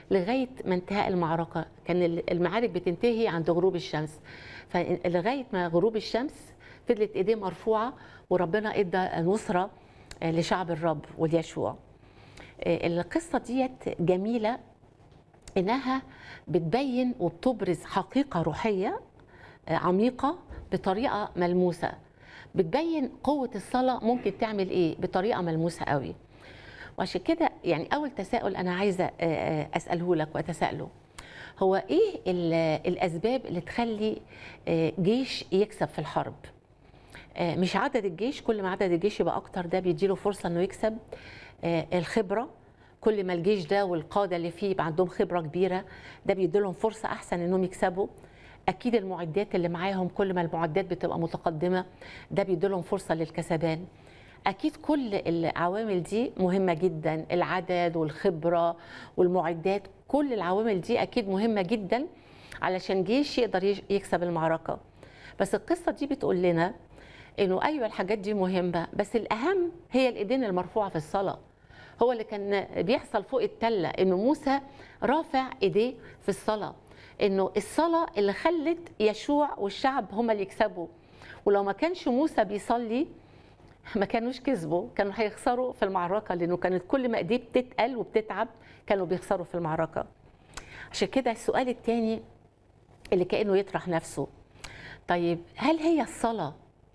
لغايه ما انتهاء المعركه كان المعارك بتنتهي عند غروب الشمس فلغايه ما غروب الشمس فضلت ايديه مرفوعه وربنا ادى نصره لشعب الرب وليشوع القصه ديت جميله انها بتبين وبتبرز حقيقه روحيه عميقه بطريقه ملموسه بتبين قوه الصلاه ممكن تعمل ايه بطريقه ملموسه قوي وعشان كده يعني اول تساؤل انا عايزه اساله لك واتساءله هو ايه الاسباب اللي تخلي جيش يكسب في الحرب مش عدد الجيش كل ما عدد الجيش يبقى اكتر ده بيديله فرصه انه يكسب الخبره كل ما الجيش ده والقاده اللي فيه يبقى عندهم خبره كبيره ده بيديلهم فرصه احسن انهم يكسبوا اكيد المعدات اللي معاهم كل ما المعدات بتبقى متقدمه ده بيديلهم فرصه للكسبان اكيد كل العوامل دي مهمه جدا العدد والخبره والمعدات كل العوامل دي اكيد مهمه جدا علشان جيش يقدر يكسب المعركه بس القصه دي بتقول لنا انه ايوه الحاجات دي مهمه بس الاهم هي الايدين المرفوعه في الصلاه هو اللي كان بيحصل فوق التله انه موسى رافع ايديه في الصلاه انه الصلاه اللي خلت يشوع والشعب هم اللي يكسبوا ولو ما كانش موسى بيصلي ما كانوش كسبوا كانوا هيخسروا في المعركه لانه كانت كل ما ايديه بتتقل وبتتعب كانوا بيخسروا في المعركه عشان كده السؤال الثاني اللي كانه يطرح نفسه طيب هل هي الصلاه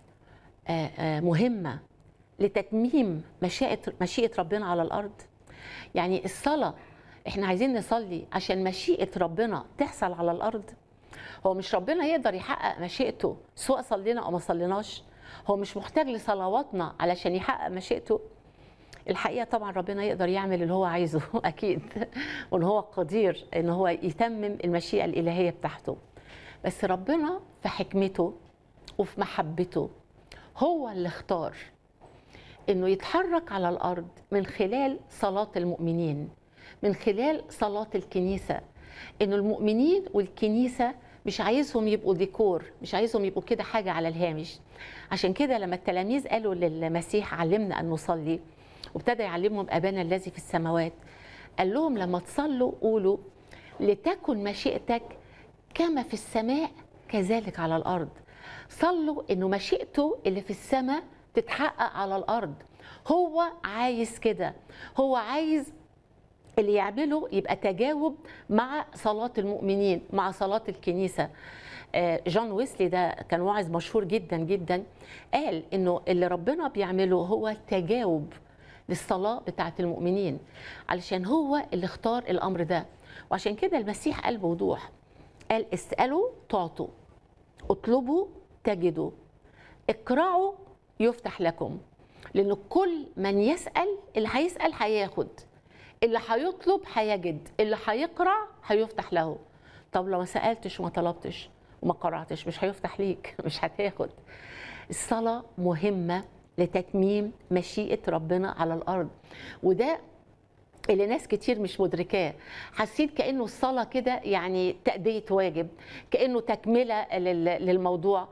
مهمه لتتميم مشيئه مشيئه ربنا على الارض يعني الصلاه احنا عايزين نصلي عشان مشيئه ربنا تحصل على الارض هو مش ربنا يقدر يحقق مشيئته سواء صلينا او ما صليناش هو مش محتاج لصلواتنا علشان يحقق مشيئته الحقيقه طبعا ربنا يقدر يعمل اللي هو عايزه اكيد وان هو قدير ان هو يتمم المشيئه الالهيه بتاعته بس ربنا في حكمته وفي محبته هو اللي اختار انه يتحرك على الارض من خلال صلاه المؤمنين من خلال صلاه الكنيسه انه المؤمنين والكنيسه مش عايزهم يبقوا ديكور مش عايزهم يبقوا كده حاجه على الهامش عشان كده لما التلاميذ قالوا للمسيح علمنا ان نصلي وابتدى يعلمهم ابانا الذي في السماوات قال لهم لما تصلوا قولوا لتكن مشيئتك كما في السماء كذلك على الارض صلوا انه مشيئته اللي في السماء تتحقق على الارض هو عايز كده هو عايز اللي يعمله يبقى تجاوب مع صلاة المؤمنين مع صلاة الكنيسة جون ويسلي ده كان واعظ مشهور جدا جدا قال انه اللي ربنا بيعمله هو تجاوب للصلاة بتاعة المؤمنين علشان هو اللي اختار الأمر ده وعشان كده المسيح قال بوضوح قال اسألوا تعطوا اطلبوا تجدوا اقرعوا يفتح لكم لأن كل من يسأل اللي هيسأل هياخد اللي هيطلب هيجد اللي هيقرع هيفتح له طب لو ما سالتش وما طلبتش وما قرعتش مش هيفتح ليك مش هتاخد الصلاه مهمه لتتميم مشيئه ربنا على الارض وده اللي ناس كتير مش مدركاه حاسين كانه الصلاه كده يعني تاديه واجب كانه تكمله للموضوع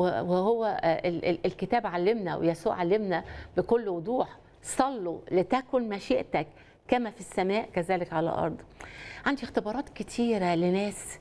وهو الكتاب علمنا ويسوع علمنا بكل وضوح صلوا لتكن مشيئتك كما في السماء كذلك على الارض عندي اختبارات كتيره لناس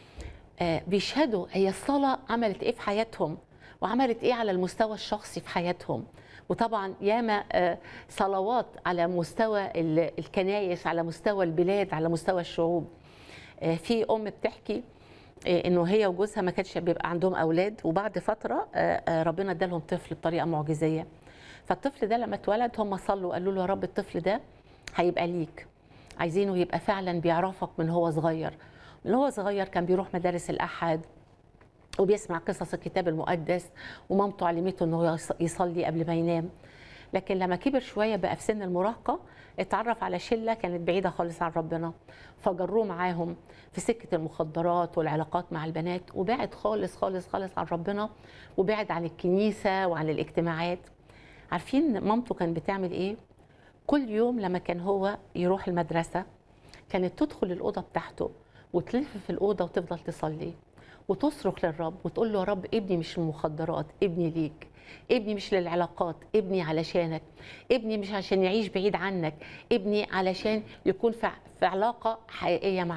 بيشهدوا هي الصلاه عملت ايه في حياتهم وعملت ايه على المستوى الشخصي في حياتهم وطبعا ياما صلوات على مستوى الكنايس على مستوى البلاد على مستوى الشعوب في ام بتحكي انه هي وجوزها ما كانش بيبقى عندهم اولاد وبعد فتره ربنا ادالهم طفل بطريقه معجزيه فالطفل ده لما اتولد هم صلوا قالوا له يا رب الطفل ده هيبقى ليك عايزينه يبقى فعلا بيعرفك من هو صغير من هو صغير كان بيروح مدارس الأحد وبيسمع قصص الكتاب المقدس ومامته علمته انه يصلي قبل ما ينام لكن لما كبر شويه بقى في سن المراهقه اتعرف على شله كانت بعيده خالص عن ربنا فجروه معاهم في سكه المخدرات والعلاقات مع البنات وبعد خالص خالص خالص عن ربنا وبعد عن الكنيسه وعن الاجتماعات عارفين مامته كانت بتعمل ايه كل يوم لما كان هو يروح المدرسة كانت تدخل الأوضة بتاعته وتلف في الأوضة وتفضل تصلي وتصرخ للرب وتقول له يا رب ابني مش المخدرات ابني ليك ابني مش للعلاقات ابني علشانك ابني مش عشان يعيش بعيد عنك ابني علشان يكون في في علاقة حقيقية معك